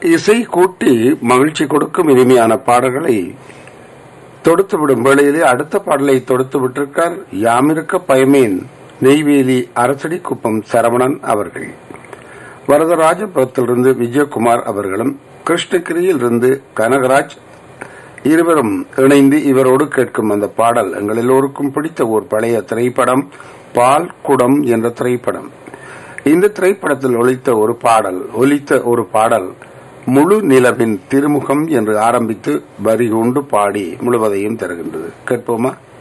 இசை கூட்டி மகிழ்ச்சி கொடுக்கும் இனிமையான பாடல்களை தொடுத்து விடும் வேளையிலே அடுத்த பாடலை தொடுத்து விட்டிருக்கார் யாமிருக்க பயமேன் நெய்வேலி அரசடி குப்பம் சரவணன் அவர்கள் வரதராஜபுரத்திலிருந்து விஜயகுமார் அவர்களும் கிருஷ்ணகிரியிலிருந்து கனகராஜ் இருவரும் இணைந்து இவரோடு கேட்கும் அந்த பாடல் எங்கள் எல்லோருக்கும் பிடித்த ஒரு பழைய திரைப்படம் பால் குடம் என்ற திரைப்படம் இந்த திரைப்படத்தில் ஒலித்த ஒரு பாடல் ஒலித்த ஒரு பாடல் முழு நிலவின் திருமுகம் என்று ஆரம்பித்து வரி கொண்டு பாடி முழுவதையும் தருகின்றது கேட்போமா